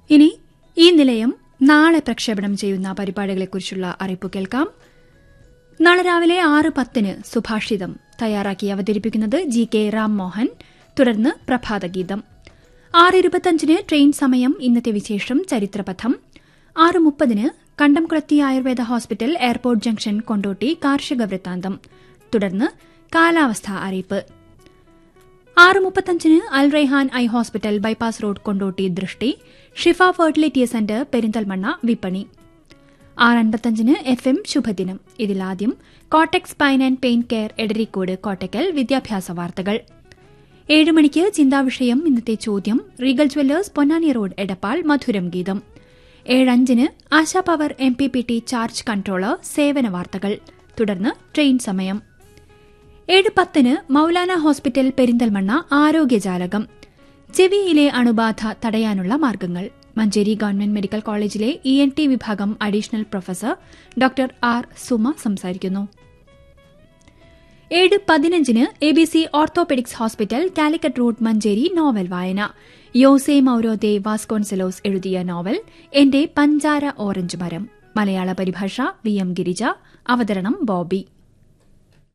ഇനി ഈ നിലയം നാളെ പ്രക്ഷേപണം ചെയ്യുന്ന പരിപാടികളെക്കുറിച്ചുള്ള അറിയിപ്പ് കേൾക്കാം നാളെ രാവിലെ ആറ് പത്തിന് സുഭാഷിതം തയ്യാറാക്കി അവതരിപ്പിക്കുന്നത് ജി കെ രാംമോഹൻ തുടർന്ന് പ്രഭാതഗീതം ആറ് ഇരുപത്തഞ്ചിന് ട്രെയിൻ സമയം ഇന്നത്തെ വിശേഷം ചരിത്രപഥം ആറ് മുപ്പതിന് Kandamkulathi Ayurveda hospital airport junction Kondotty കാർഷിക വൃത്താന്തം തുടർന്ന് കാലാവസ്ഥാ അറിയിപ്പ് ആറ് മുപ്പത്തഞ്ചിന് Al Raihan eye hospital bypass road Kondotty Drishti Shifa fertility centre Perinthalmanna വിപണി ആറ് അൻപത്തഞ്ചിന് എഫ് എം ശുഭദിനം ഇതിലാദ്യം Kottak spine and pain care Edarikode Kottakkal വിദ്യാഭ്യാസ വാർത്തകൾ ഏഴ് മണിക്ക് ചിന്താവിഷയം ഇന്നത്തെ ചോദ്യം regal jewellers Ponnani road Edappal മധുരം ഗീതം ഏഴഞ്ചിന് Asha power M P P T charge controller സേവന വാർത്തകൾ തുടർന്ന് ട്രെയിൻ സമയം ഏഴ് പത്തിന് മൌലാന ഹോസ്പിറ്റൽ പെരിന്തൽമണ്ണ ആരോഗ്യജാലകം ചെവിയിലെ അണുബാധ തടയാനുള്ള മാർഗങ്ങൾ മഞ്ചേരി ഗവൺമെന്റ് മെഡിക്കൽ കോളേജിലെ ഇ എൻ ടി വിഭാഗം additional professor doctor R Suma സംസാരിക്കുന്നു ഏഴ് പതിനഞ്ചിന് A B C orthopaedics hospital Calicut road Manjeri novel വായന യോസെ മൌരോദെ വാസ്കോൺസെലോസ് എഴുതിയ നോവൽ എന്റെ പഞ്ചാര ഓറഞ്ച് മരം മലയാള പരിഭാഷ വി എം ഗിരിജ അവതരണം ബോബി